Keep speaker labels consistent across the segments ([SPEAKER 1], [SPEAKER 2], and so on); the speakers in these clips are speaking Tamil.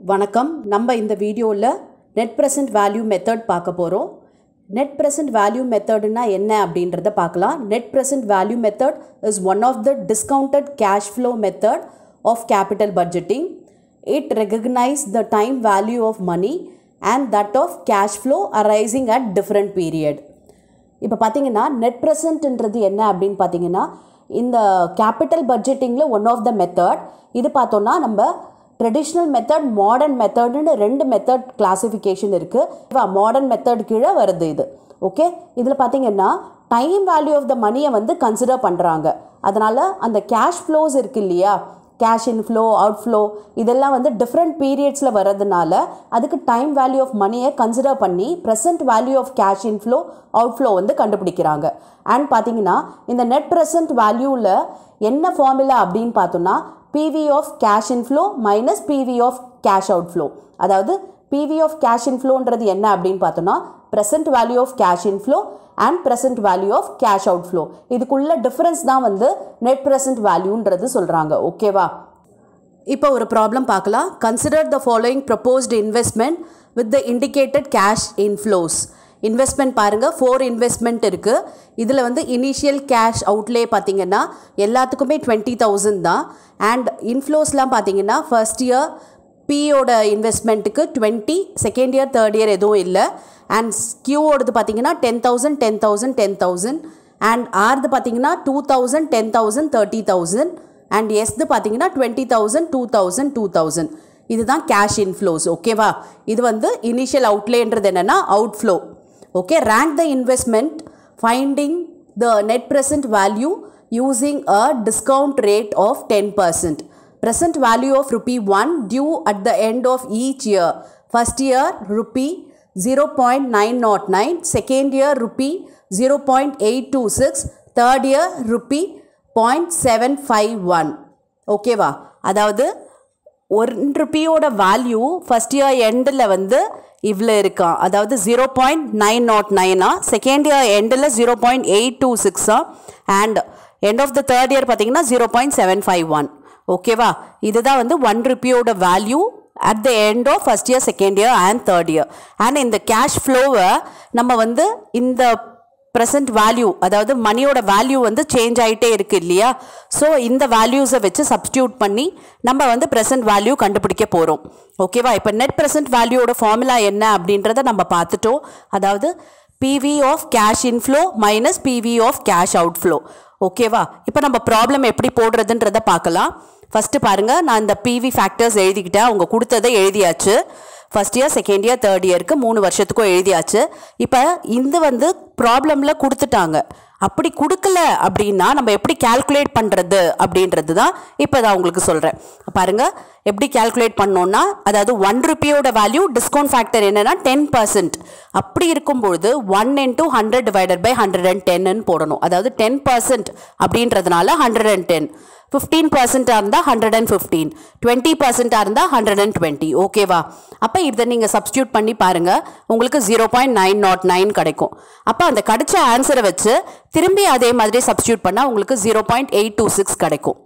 [SPEAKER 1] வணக்கம் நம்ம இந்த வீடியோவில் நெட் ப்ரெசன்ட் வேல்யூ மெத்தட் பார்க்க போகிறோம் நெட் ப்ரெசன்ட் வேல்யூ மெத்தட்னா என்ன அப்படின்றத பார்க்கலாம் net present value method is one of the discounted cash flow method of capital budgeting it recognise the time value of money and that of cash flow arising at different period இப்போ பார்த்தீங்கன்னா நெட் ப்ரெசன்ட்ன்றது என்ன அப்படின்னு பார்த்தீங்கன்னா இந்த கேபிட்டல் பட்ஜெட்டிங்கில் ஒன் ஆஃப் த மெத்தட் இது பார்த்தோன்னா நம்ம ட்ரெடிஷ்னல் மெத்தட் மாடர்ன் மெத்தட்னு ரெண்டு மெத்தட் கிளாசிஃபிகேஷன் இருக்குது மாடர்ன் மெத்தட் கீழே வருது இது ஓகே இதில் பார்த்தீங்கன்னா டைம் வேல்யூ ஆஃப் த மணியை வந்து கன்சிடர் பண்ணுறாங்க அதனால் அந்த கேஷ் ஃப்ளோஸ் இருக்கு இல்லையா கேஷ் இன்ஃப்ளோ அவுட்ஃப்ளோ இதெல்லாம் வந்து டிஃப்ரெண்ட் பீரியட்ஸில் வர்றதுனால அதுக்கு டைம் வேல்யூ ஆஃப் மணியை கன்சிடர் பண்ணி present value of cash inflow outflow வந்து கண்டுபிடிக்கிறாங்க அண்ட் பார்த்தீங்கன்னா இந்த நெட் ப்ரெசன்ட் வேல்யூவில் என்ன ஃபார்முலா அப்படின்னு பார்த்தோன்னா PV of cash inflow minus PV of cash outflow அதாவது பிவி ஆஃப் கேஷ் இன்ஃப்ளோன்றது என்ன அப்படின்னு பார்த்தோன்னா present value of cash inflow and present value of cash outflow இதுக்குள்ள டிஃப்ரென்ஸ் தான் வந்து நெட் ப்ரெசன்ட் வேல்யூன்றது சொல்கிறாங்க ஓகேவா இப்போ ஒரு ப்ராப்ளம் பார்க்கலாம் consider the following proposed investment with the indicated cash inflows investment பாருங்கள் ஃபோர் இன்வெஸ்ட்மெண்ட் இருக்குது இதில் வந்து இனிஷியல் கேஷ் அவுட்லே பார்த்தீங்கன்னா எல்லாத்துக்குமே டுவெண்ட்டி தௌசண்ட் தான் அண்ட் இன்ஃப்ளோஸ்லாம் பார்த்தீங்கன்னா ஃபர்ஸ்ட் இயர் பியோட இன்வெஸ்ட்மெண்ட்டுக்கு twenty second year third year எதுவும் இல்லை அண்ட் கியூவோடது பார்த்தீங்கன்னா ten thousand ten thousand ten thousand and ஆர்து பார்த்தீங்கன்னா two thousand ten thousand thirty thousand and எஸ்து பார்த்தீங்கன்னா twenty thousand two thousand two thousand இதுதான் கேஷ் இன்ஃப்ளோஸ் ஓகேவா இது வந்து இனிஷியல் அவுட்லேன்றது என்னென்னா outflow okay rank the investment finding the net present value using a discount rate of ten percent present value of rupee 1 due at the end of each year first year rupee 0.909 second year rupee 0.826 third year rupee 0.751 ஓகேவா அதாவது ஒரு ருப்பியோட வேல்யூ ஃபஸ்ட் இயர் எண்டில் வந்து இவ்வளோ இருக்கான் அதாவது ஜீரோ பாயிண்ட் நைன் நாட் நைனா செகண்ட் இயர் எண்டில் ஜீரோ பாயிண்ட் எயிட் டூ சிக்ஸா and end of the third year பார்த்தீங்கன்னா zero point seven five one ஓகேவா இதுதான் வந்து ஒன் ருப்பியோட value at the end of first year second year and third year and இந்த கேஷ் ஃப்ளோவை நம்ம வந்து இந்த ப்ரெசன்ட் வேல்யூ அதாவது மணியோட வேல்யூ வந்து சேஞ்ச் ஆகிட்டே இருக்குது இல்லையா ஸோ இந்த வேல்யூஸை வச்சு சப்ஸ்டியூட் பண்ணி நம்ம வந்து ப்ரெசன்ட் வேல்யூ கண்டுபிடிக்க போகிறோம் ஓகேவா இப்போ நெட் ப்ரெசன்ட் வேல்யூவோட ஃபார்முலா என்ன அப்படின்றத நம்ம பார்த்துட்டோம் அதாவது PV of cash inflow minus PV of cash outflow ஓகேவா இப்போ நம்ம ப்ராப்ளம் எப்படி போடுறதுன்றதை பார்க்கலாம் ஃபஸ்ட்டு பாருங்கள் நான் இந்த பிவி ஃபேக்டர்ஸ் எழுதிக்கிட்டேன் அவங்க கொடுத்ததை எழுதியாச்சு first year second year third இயருக்கு மூணு வருஷத்துக்கும் எழுதியாச்சு இப்போ இந்த வந்து ப்ராப்ளமில் கொடுத்துட்டாங்க அப்படி கொடுக்கல அப்படின்னா நம்ம எப்படி கேல்குலேட் பண்ணுறது அப்படின்றது தான் இப்போ நான் உங்களுக்கு சொல்கிறேன் பாருங்கள் எப்படி கேல்குலேட் பண்ணோன்னா அதாவது ஒன் ருப்பியோட வேல்யூ டிஸ்கவுண்ட் ஃபேக்டர் என்னென்னா டென் பர்சன்ட் அப்படி இருக்கும்பொழுது one into hundred divided by hundred and டென்னு போடணும் அதாவது டென் பர்சன்ட் அப்படின்றதுனால ஹண்ட்ரட் அண்ட் டென் ஃபிஃப்டீன் பர்சன்ட்டாக இருந்தால் ஹண்ட்ரட் அண்ட் ஃபிஃப்டீன் டுவெண்ட்டி பர்சன்ட்டாக இருந்தால் ஹண்ட்ரட் அண்ட் டுவெண்ட்டி ஓகேவா அப்போ இதை நீங்கள் சப்ஸ்டியூட் பண்ணி பாருங்கள் உங்களுக்கு zero point nine nought nine கிடைக்கும் அப்போ அந்த கிடைச்ச ஆன்சரை வச்சு திரும்பி அதே மாதிரி சப்ஸ்டியூட் பண்ணால் உங்களுக்கு zero point eight two six கிடைக்கும்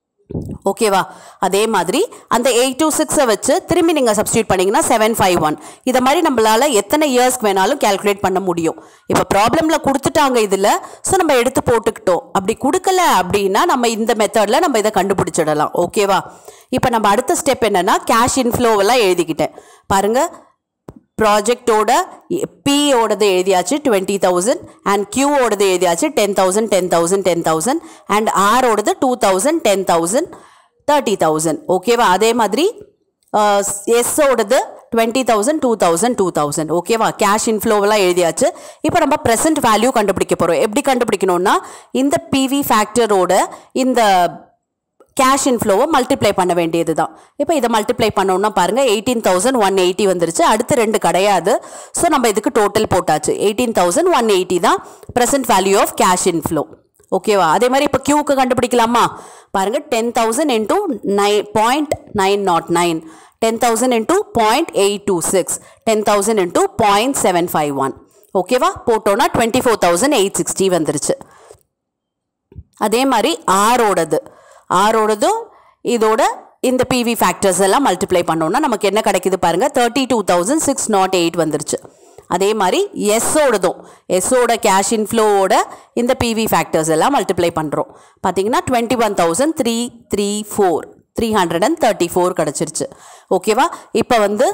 [SPEAKER 1] ஓகேவா அதே மாதிரி அந்த எயிட் டூ சிக்ஸை வச்சு திரும்பி நீங்கள் சப்ஸ்டியூட் பண்ணிங்கன்னா செவன் ஃபைவ் ஒன் இதை மாதிரி நம்மளால் எத்தனை இயர்ஸ்க்கு வேணாலும் கேல்குலேட் பண்ண முடியும் இப்போ ப்ராப்ளமில் கொடுத்துட்டாங்க இதில் ஸோ நம்ம எடுத்து போட்டுக்கிட்டோம் அப்படி கொடுக்கல அப்படின்னா நம்ம இந்த மெத்தடில் நம்ம இதை கண்டுபிடிச்சிடலாம் ஓகேவா இப்போ நம்ம அடுத்த ஸ்டெப் என்னென்னா கேஷ் இன்ஃப்ளோவெல்லாம் எழுதிக்கிட்டேன் பாருங்கள் ப்ராஜெக்டோட பியோடது எழுதியாச்சு டுவெண்ட்டி தௌசண்ட் அண்ட் கியூவோடது எழுதியாச்சு ten thousand ten thousand ten thousand and ஆரோடது two thousand ten thousand thirty thousand ஓகேவா அதே மாதிரி எஸ்ஸோடது twenty thousand two thousand two thousand ஓகேவா கேஷ் இன்ஃப்ளோவெல்லாம் எழுதியாச்சு இப்போ நம்ம ப்ரெசென்ட் வேல்யூ கண்டுபிடிக்க போகிறோம் எப்படி கண்டுபிடிக்கணும்னா இந்த பிவி ஃபேக்டரோட இந்த கேஷ் இன்ஃப்ளோவை மல்டிப்ளை பண்ண வேண்டியது தான் இப்போ இதை மல்டிப்ளை பண்ணோம்னா பாருங்கள் எயிட்டீன் தௌசண்ட் ஒன் எயிட்டி வந்துருச்சு அடுத்து ரெண்டு கிடையாது ஸோ நம்ம இதுக்கு டோட்டல் போட்டாச்சு எயிட்டீன் தௌசண்ட் ஒன் எயிட்டி தான் present value of cash inflow ஓகேவா அதே மாதிரி இப்போ கியூக்கு கண்டுபிடிக்கலாமா பாருங்கள் ten thousand into nine point nine nought nine ten thousand into point eight two six ten thousand into point seven five one ஓகேவா போட்டோன்னா twenty four thousand eight sixty வந்துருச்சு அதே மாதிரி ஆரோடது ஆரோடதும் இதோட இந்த பிவி ஃபேக்டர்ஸ் எல்லாம் மல்டிப்ளை பண்ணோம்னா நமக்கு என்ன கிடைக்குது பாருங்கள் thirty two thousand six nought eight வந்துருச்சு அதே மாதிரி எஸ்ஸோடதும் எஸ்ஸோட கேஷ் இன்ஃப்ளோவோட இந்த பிவி ஃபேக்டர்ஸ் எல்லாம் மல்டிப்ளை பண்ணுறோம் பார்த்தீங்கன்னா twenty one thousand three three four three hundred and thirty four கிடச்சிருச்சு ஓகேவா இப்போ வந்து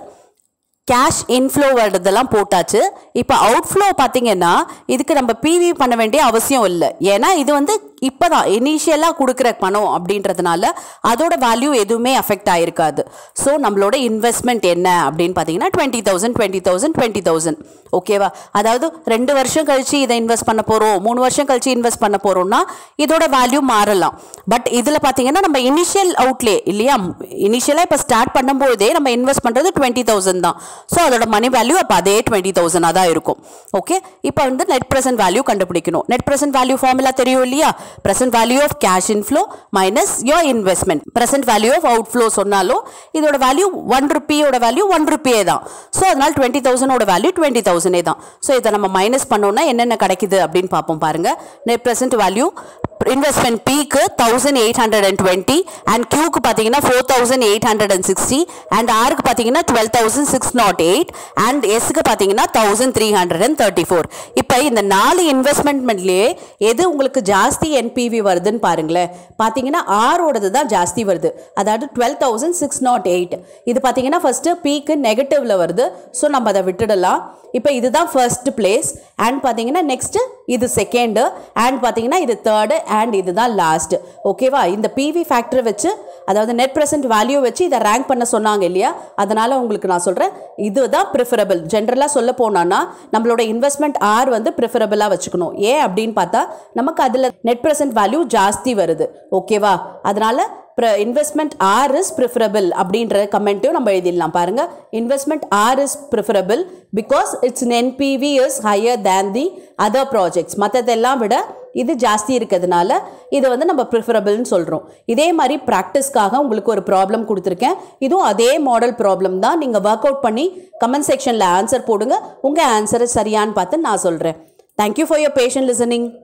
[SPEAKER 1] கேஷ் இன்ஃப்ளோ வரதெல்லாம் போட்டாச்சு இப்போ அவுட்ஃப்ளோ பார்த்தீங்கன்னா இதுக்கு நம்ம பிவி பண்ண வேண்டிய அவசியம் இல்லை ஏன்னா இது வந்து இப்போ தான் இனிஷியலாக கொடுக்குற பணம் அப்படின்றதுனால அதோட வேல்யூ எதுவுமே அஃபெக்ட் ஆகிருக்காது ஸோ நம்மளோட இன்வெஸ்ட்மெண்ட் என்ன அப்படின்னு பார்த்தீங்கன்னா twenty thousand twenty thousand twenty thousand ஓகேவா அதாவது ரெண்டு வருஷம் கழிச்சு இதை இன்வெஸ்ட் பண்ண போகிறோம் மூணு வருஷம் கழிச்சு இன்வெஸ்ட் பண்ண போகிறோம்னா இதோட வேல்யூ மாறலாம் பட் இதில் பார்த்தீங்கன்னா நம்ம இனிஷியல் அவுட்லே இல்லையா இனிஷியலாக இப்போ ஸ்டார்ட் பண்ணும்போதே நம்ம இன்வெஸ்ட் பண்ணுறது டுவெண்ட்டி தௌசண்ட் தான் ஸோ அதோட மணி வேல்யூ அப்போ அதே டுவெண்ட்டி தௌசண்டாக தான் இருக்கும் ஓகே இப்போ வந்து நெட் ப்ரெசென்ட் வேல்யூ கண்டுபிடிக்கணும் நெட் ப்ரெசென்ட் வேல்யூ ஃபார்முலா தெரியும் இல்லையா present value of cash inflow minus your investment present value of outflow சொன்னாலும் இதோட வேல்யூ ஒன் ருப்பியோட வேல்யூ ஒன் ருப்பியே தான் ஸோ அதனால டுவெண்ட்டி தௌசண்டோட வேல்யூ டுவெண்ட்டி தௌசண்டே தான் ஸோ இதை நம்ம மைனஸ் பண்ணோம்னா என்னென்ன கிடைக்குது அப்படின்னு பார்ப்போம் பாருங்க நெட் ப்ரெசென்ட் வேல்யூ இன்வெஸ்ட்மெண்ட் பிக்கு thousand eight hundred and twenty and கியூக்கு பார்த்தீங்கன்னா four thousand eight hundred and sixty and ஆருக்கு பார்த்தீங்கன்னா twelve thousand six nought eight and எஸ்க்கு பார்த்தீங்கன்னா thousand three hundred and thirty four இப்போ இந்த நாலு இன்வெஸ்ட்மெண்ட்லேயே எது உங்களுக்கு ஜாஸ்தி என்பிவி வருதுன்னு பாருங்களேன் பார்த்தீங்கன்னா ஆரோடது தான் ஜாஸ்தி வருது அதாவது twelve thousand six nought eight இது பார்த்தீங்கன்னா ஃபஸ்ட்டு பீக்கு நெகட்டிவில் வருது ஸோ நம்ம அதை விட்டுடலாம் இப்போ இதுதான் ஃபர்ஸ்ட் பிளேஸ் அண்ட் பார்த்தீங்கன்னா நெக்ஸ்ட்டு இது செகண்டு அண்ட் பார்த்தீங்கன்னா இது தேர்டு அண்ட் இதுதான் லாஸ்ட் ஓகேவா இந்த பிவி ஃபேக்டரை வச்சு அதாவது நெட் ப்ரெசென்ட் வேல்யூ வச்சு இதை ரேங்க் பண்ண சொன்னாங்க இல்லையா அதனால் உங்களுக்கு நான் சொல்கிறேன் இதுதான் ப்ரிஃபரபிள் ஜென்ரலாக சொல்ல போனோன்னா நம்மளோட இன்வெஸ்ட்மெண்ட் ஆர் வந்து ப்ரிஃபரபிளாக வச்சுக்கணும் ஏன் அப்படின்னு பார்த்தா நமக்கு அதில் நெட் ப்ரெசென்ட் வேல்யூ ஜாஸ்தி வருது ஓகேவா அதனால் இன்வெஸ்ட்மெண்ட் ஆர் இஸ் ப்ரிஃபரபிள் அப்படின்ற கமெண்ட்டையும் நம்ம எழுதிடலாம் பாருங்க investment R is preferable because it's NPV is higher than the other projects மற்றதெல்லாம் விட இது ஜாஸ்தி இருக்கிறதுனால இதை வந்து நம்ம ப்ரிஃபரபிள்னு சொல்கிறோம் இதே மாதிரி ப்ராக்டிஸ்க்காக உங்களுக்கு ஒரு ப்ராப்ளம் கொடுத்துருக்கேன் இதுவும் அதே மாடல் ப்ராப்ளம் தான் நீங்கள் ஒர்க் அவுட் பண்ணி கமெண்ட் செக்ஷனில் ஆன்சர் போடுங்க உங்கள் ஆன்சரை சரியான்னு பார்த்து நான் சொல்கிறேன் thank you for your patient listening